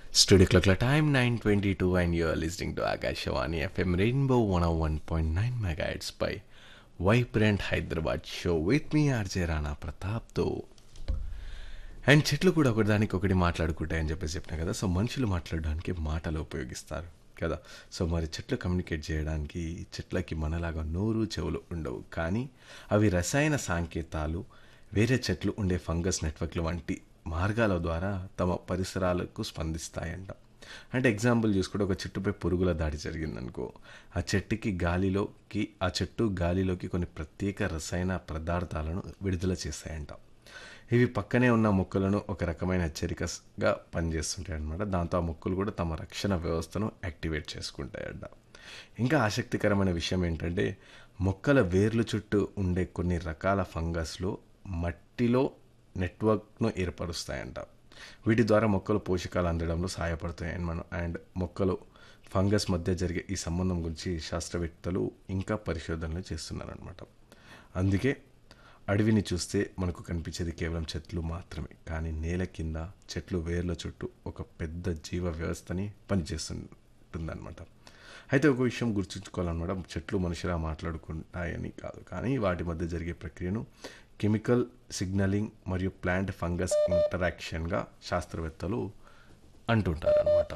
Studio clock la time 9:22 and you are listening to Akashawani FM Rainbow 101.9 megahertz by Vibrant Hyderabad show with me RJ Rana ప్రతాప్తో and చెట్లు కూడా ఒకదానికి ఒకటి మాట్లాడుకుంటాయని చెప్పేసి చెప్పినా కదా సో మనుషులు మాట్లాడడానికి మాటలు ఉపయోగిస్తారు కదా సో మరి చెట్లు కమ్యూనికేట్ చేయడానికి చెట్లకి మనలాగా నోరు చెవులు ఉండవు కానీ అవి రసాయన సాంకేతాలు వేరే చెట్లు ఉండే ఫంగస్ నెట్వర్క్ల వంటి మార్గాల ద్వారా తమ పరిసరాలకు స్పందిస్తాయంట అంటే ఎగ్జాంపుల్ చూసుకుంటే ఒక చెట్టుపై పురుగుల దాడి జరిగిందనుకో ఆ చెట్టుకి గాలిలోకి ఆ చెట్టు గాలిలోకి కొన్ని ప్రత్యేక రసాయన పదార్థాలను విడుదల చేస్తాయంట ఇవి పక్కనే ఉన్న మొక్కలను ఒక రకమైన హెచ్చరికగా పనిచేస్తుంటాయి అన్నమాట దాంతో ఆ మొక్కలు కూడా తమ రక్షణ వ్యవస్థను యాక్టివేట్ చేసుకుంటాయంట ఇంకా ఆసక్తికరమైన విషయం ఏంటంటే మొక్కల వేర్లు చుట్టూ ఉండే కొన్ని రకాల ఫంగస్లు మట్టిలో నెట్వర్క్ను ఏర్పరుస్తాయంట వీటి ద్వారా మొక్కలు పోషకాలు అందడంలో సహాయపడతాయి అండ్ మనం అండ్ మొక్కలు ఫంగస్ మధ్య జరిగే ఈ సంబంధం గురించి శాస్త్రవేత్తలు ఇంకా పరిశోధనలు చేస్తున్నారనమాట అందుకే అడవిని చూస్తే మనకు కనిపించేది కేవలం చెట్లు మాత్రమే కానీ నేల కింద చెట్లు వేర్ల చుట్టూ ఒక పెద్ద జీవ వ్యవస్థని పనిచేస్తుంటుందన్నమాట అయితే ఒక విషయం గుర్తుంచుకోవాలన్నమాట చెట్లు మనుషులా మాట్లాడుకుంటాయని కాదు కానీ వాటి మధ్య జరిగే ప్రక్రియను కెమికల్ సిగ్నలింగ్ మరియు ప్లాంట్ ఫంగస్ ఇంటరాక్షన్గా శాస్త్రవేత్తలు అంటుంటారనమాట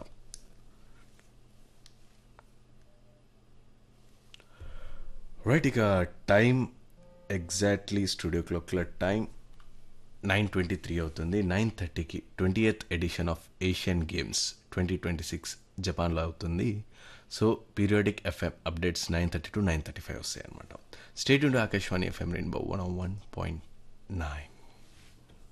రైట్ ఇక టైం ఎగ్జాక్ట్లీ స్టూడియో క్లాక్ల టైం నైన్ ట్వంటీ త్రీ అవుతుంది నైన్ థర్టీకి twenty eighth edition of Asian Games twenty twenty six జపాన్లో అవుతుంది so periodic FM updates nine thirty to nine thirty five వస్తాయి అనమాట స్టేట్ ఉండే Akashvani FM rainbow one one point nine